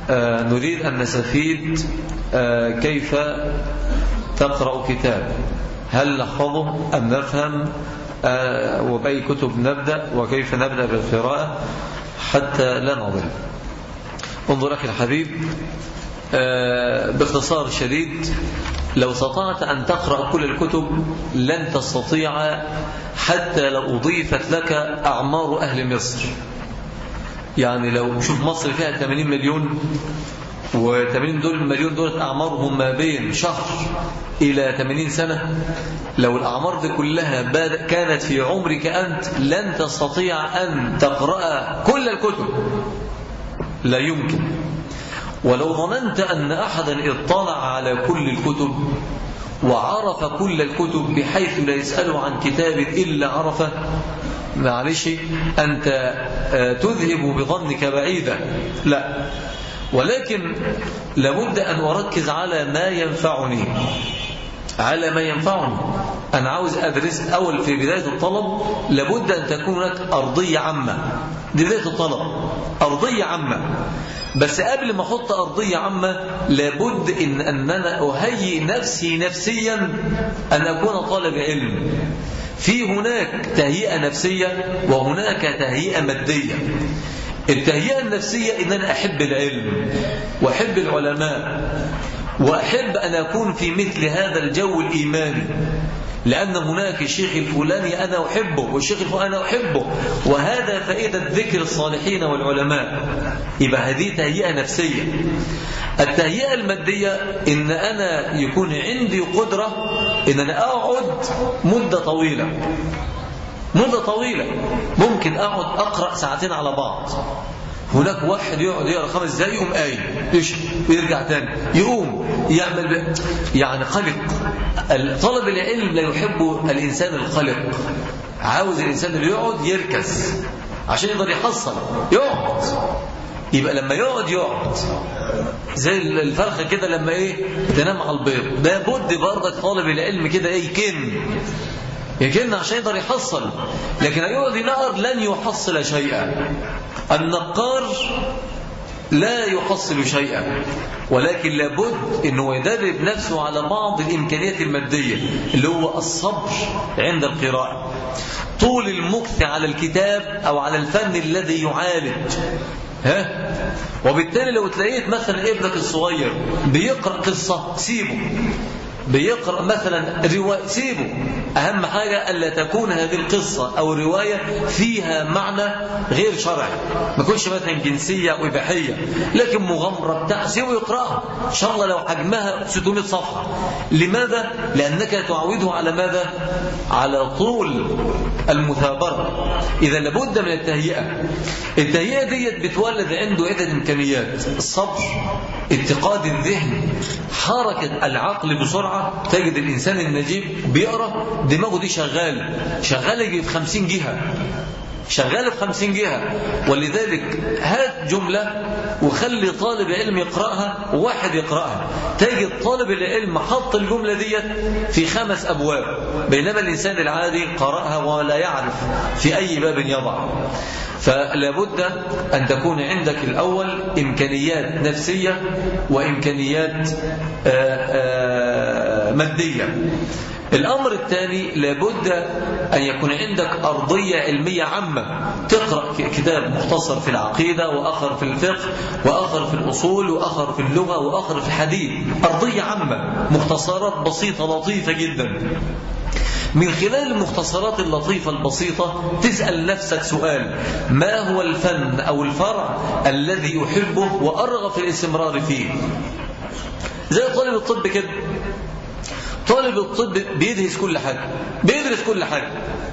آه نريد أن نستفيد آه كيف تقرأ كتاب هل نحفظه أم نفهم آه وبأي كتب نبدأ وكيف نبدأ بالقراءة حتى لا نضل انظر أخي الحبيب آه باختصار شديد لو استطعت أن تقرأ كل الكتب لن تستطيع حتى لو أضيفت لك أعمار أهل مصر يعني لو شوف مصر فيها 80 مليون و80 دول مليون دولة أعمارهم ما بين شهر إلى 80 سنة لو الأعمار دي كلها كانت في عمرك أنت لن تستطيع أن تقرأ كل الكتب لا يمكن ولو ظننت أن أحدا اطلع على كل الكتب وعرف كل الكتب بحيث لا يسأل عن كتاب إلا عرفه معلش أنت تذهب بظنك بعيدا لا ولكن لابد أن أركز على ما ينفعني على ما ينفعني أنا عاوز أدرس أول في بداية الطلب لابد أن تكون هناك أرضية عامة دي بداية الطلب أرضية عامة بس قبل ما أحط أرضية عامة لابد إن أننا أهيئ نفسي نفسيا أن أكون طالب علم في هناك تهيئة نفسية وهناك تهيئة مادية التهيئة النفسية إن أنا أحب العلم وأحب العلماء وأحب أن أكون في مثل هذا الجو الإيماني لأن هناك الشيخ الفلاني أنا أحبه والشيخ الفلاني أنا أحبه وهذا فائدة ذكر الصالحين والعلماء يبقى هذه تهيئة نفسية التهيئة المادية إن أنا يكون عندي قدرة إن أنا أقعد مدة طويلة مدة طويلة ممكن أقعد أقرأ ساعتين على بعض هناك واحد يقعد يقرا خمس دقايق يقوم قايم يشرب ويرجع تاني يقوم يعمل ب... يعني قلق طلب العلم لا يحب الانسان القلق عاوز الانسان اللي يقعد يركز عشان يقدر يحصل يقعد يبقى لما يقعد يقعد زي الفرخه كده لما ايه تنام على البيض لابد برضك طالب العلم كده ايه يكن يكن عشان يقدر يحصل لكن هيقعد ينقر لن يحصل شيئا النقار لا يحصل شيئا ولكن لابد انه يدرب نفسه على بعض الامكانيات الماديه اللي هو الصبر عند القراءه طول المكث على الكتاب او على الفن الذي يعالج ها وبالتالي لو تلاقيت مثلا ابنك الصغير بيقرا قصه سيبه بيقرأ مثلا رواية سيبه أهم حاجة ألا تكون هذه القصة أو الرواية فيها معنى غير شرعي ما يكونش مثلا جنسية أو إباحية لكن مغامرة بتاع سيبه يقرأها إن شاء الله لو حجمها 600 صفحة لماذا؟ لأنك تعوده على ماذا؟ على طول المثابرة إذا لابد من التهيئة التهيئة ديت بتولد عنده عدة إمكانيات الصبر اتقاد الذهن حركة العقل بسرعة تجد الإنسان النجيب بيقرأ دماغه دي شغالة شغالة يجي في خمسين جهة شغالة في خمسين جهة ولذلك هات جملة وخلي طالب علم يقرأها وواحد يقرأها تجد طالب العلم حط الجملة ديت في خمس أبواب بينما الإنسان العادي قرأها ولا يعرف في أي باب يضع فلا بد أن تكون عندك الأول إمكانيات نفسية وإمكانيات آآ آآ مادية الأمر الثاني لابد أن يكون عندك أرضية علمية عامة تقرأ كتاب مختصر في العقيدة وآخر في الفقه وآخر في الأصول وآخر في اللغة وآخر في الحديث أرضية عامة مختصرات بسيطة لطيفة جدا من خلال المختصرات اللطيفة البسيطة تسأل نفسك سؤال ما هو الفن أو الفرع الذي أحبه وأرغب في الاستمرار فيه زي طالب الطب كده طالب الطب بيدرس كل حاجة بيدرس كل حاجة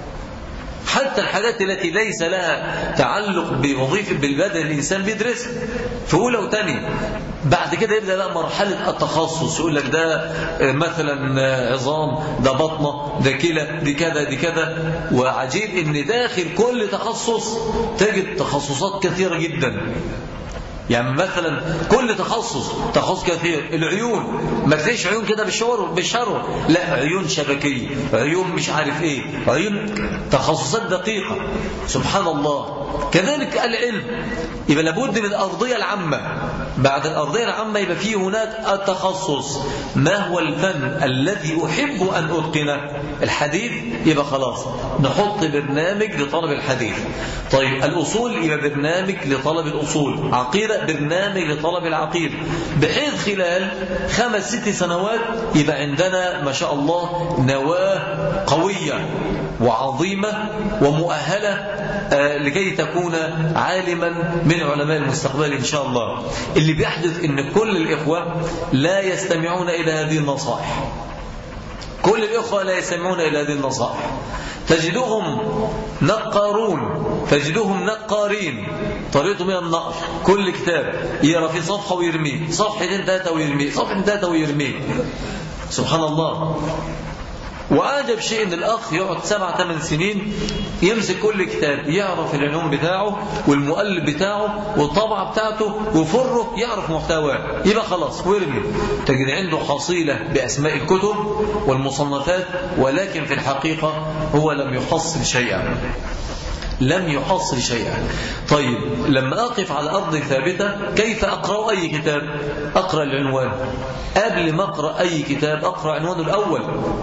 حتى الحاجات التي ليس لها تعلق بوظيفة بالبدن الإنسان بيدرسها في أولى وثانية بعد كده يبدأ بقى مرحلة التخصص يقول لك ده مثلا عظام ده بطنة ده كلى دي كذا دي كذا وعجيب ان داخل كل تخصص تجد تخصصات كثيرة جدا يعني مثلا كل تخصص تخصص كثير العيون ما تلاقيش عيون كده بالشعور بالشعور لا عيون شبكية عيون مش عارف ايه عيون تخصصات دقيقة سبحان الله كذلك العلم يبقى لابد من الأرضية العامة بعد الأرضية العامة يبقى فيه هناك التخصص ما هو الفن الذي أحب أن أتقنه الحديث يبقى خلاص نحط برنامج لطلب الحديث طيب الأصول يبقى برنامج لطلب الأصول عقيدة برنامج لطلب العقيدة بحيث خلال خمس ست سنوات يبقى عندنا ما شاء الله نواة قوية وعظيمة ومؤهلة آه، لكي تكون عالما من علماء المستقبل إن شاء الله اللي بيحدث ان كل الإخوة لا يستمعون إلى هذه النصائح كل الإخوة لا يستمعون إلى هذه النصائح تجدهم نقارون تجدهم نقارين طريقته من النقر كل كتاب يقرا في صفحة ويرميه صفحتين ثلاثة ويرميه صفحة ثلاثة ويرميه سبحان الله وأعجب شيء ان الأخ يقعد سبع ثمان سنين يمسك كل كتاب يعرف العنوان بتاعه والمؤلف بتاعه والطبعة بتاعته وفره يعرف محتواه يبقى خلاص ويرمي تجد عنده حصيلة بأسماء الكتب والمصنفات ولكن في الحقيقة هو لم يحصل شيئا لم يحصل شيئا طيب لما أقف على أرض ثابتة كيف أقرأ أي كتاب أقرأ العنوان قبل ما أقرأ أي كتاب أقرأ عنوانه الأول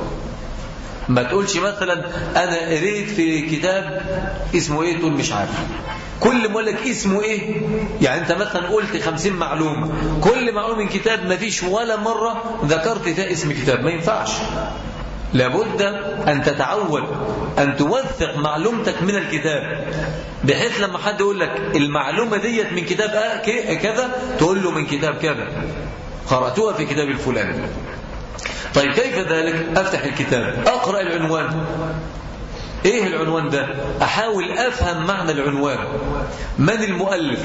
ما تقولش مثلا أنا قريت في كتاب اسمه إيه تقول مش عارف كل ما لك اسمه إيه يعني أنت مثلا قلت خمسين معلومة كل معلومة من كتاب ما فيش ولا مرة ذكرت ده اسم كتاب ما ينفعش لابد أن تتعود أن توثق معلومتك من الكتاب بحيث لما حد يقول لك المعلومة ديت من كتاب آه كذا تقول له من كتاب كذا قرأتها في كتاب الفلاني طيب كيف ذلك أفتح الكتاب أقرأ العنوان إيه العنوان ده أحاول أفهم معنى العنوان من المؤلف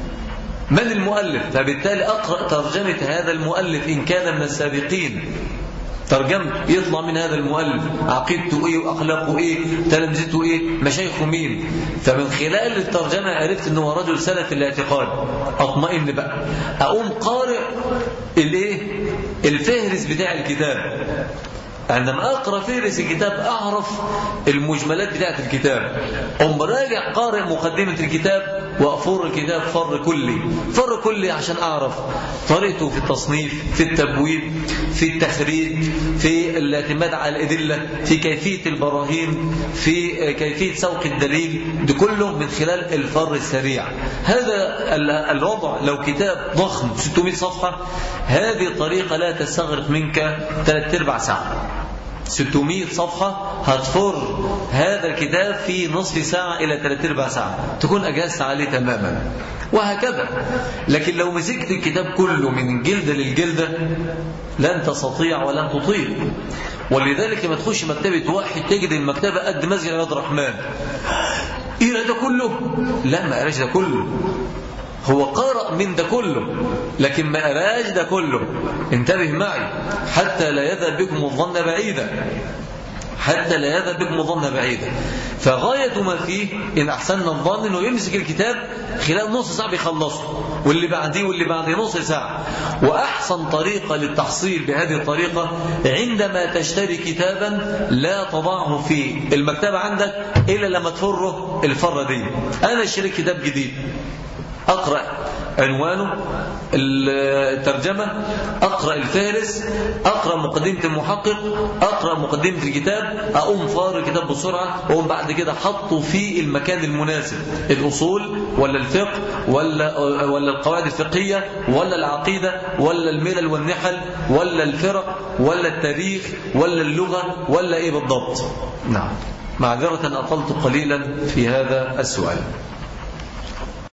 من المؤلف فبالتالي أقرأ ترجمة هذا المؤلف إن كان من السابقين ترجمت يطلع من هذا المؤلف عقيدته ايه واخلاقه ايه تلامذته ايه مشايخه مين فمن خلال الترجمه عرفت انه هو رجل سلف الاعتقاد اطمئن بقى اقوم قارئ الايه الفهرس بتاع الكتاب عندما أقرأ فهرس الكتاب أعرف المجملات بتاعت الكتاب أم راجع قارئ مقدمة الكتاب وأفر الكتاب فر كلي فر كلي عشان أعرف طريقته في التصنيف في التبويب في التخريج في الاعتماد على الأدلة في كيفية البراهين في كيفية سوق الدليل ده كله من خلال الفر السريع هذا الوضع لو كتاب ضخم 600 صفحة هذه طريقة لا تستغرق منك ثلاث ارباع ساعة 600 صفحة هتفر هذا الكتاب في نصف ساعة إلى ثلاث ارباع ساعة تكون أجازت عليه تماما وهكذا لكن لو مسكت الكتاب كله من جلدة للجلدة لن تستطيع ولن تطيق ولذلك لما تخش مكتبة واحد تجد المكتبة قد مسجد عبد الرحمن إيه ده كله لا ما قراش ده كله هو قرأ من ده كله لكن ما أراج ده كله انتبه معي حتى لا يذهب بكم الظن بعيدا حتى لا يذهب بكم الظن بعيدا فغاية ما فيه إن أحسننا الظن أنه يمسك الكتاب خلال نص ساعة بيخلصه واللي بعديه واللي بعديه نص ساعة وأحسن طريقة للتحصيل بهذه الطريقة عندما تشتري كتابا لا تضعه في المكتبة عندك إلا لما تفره الفرة دي أنا اشتريت كتاب جديد أقرأ عنوانه الترجمة أقرأ الفارس أقرأ مقدمة المحقق أقرأ مقدمة الكتاب أقوم فار الكتاب بسرعة وأقوم بعد كده حطه في المكان المناسب الأصول ولا الفقه ولا, ولا القواعد الفقهية ولا العقيدة ولا الملل والنحل ولا الفرق ولا التاريخ ولا اللغة ولا إيه بالضبط نعم معذرة أطلت قليلا في هذا السؤال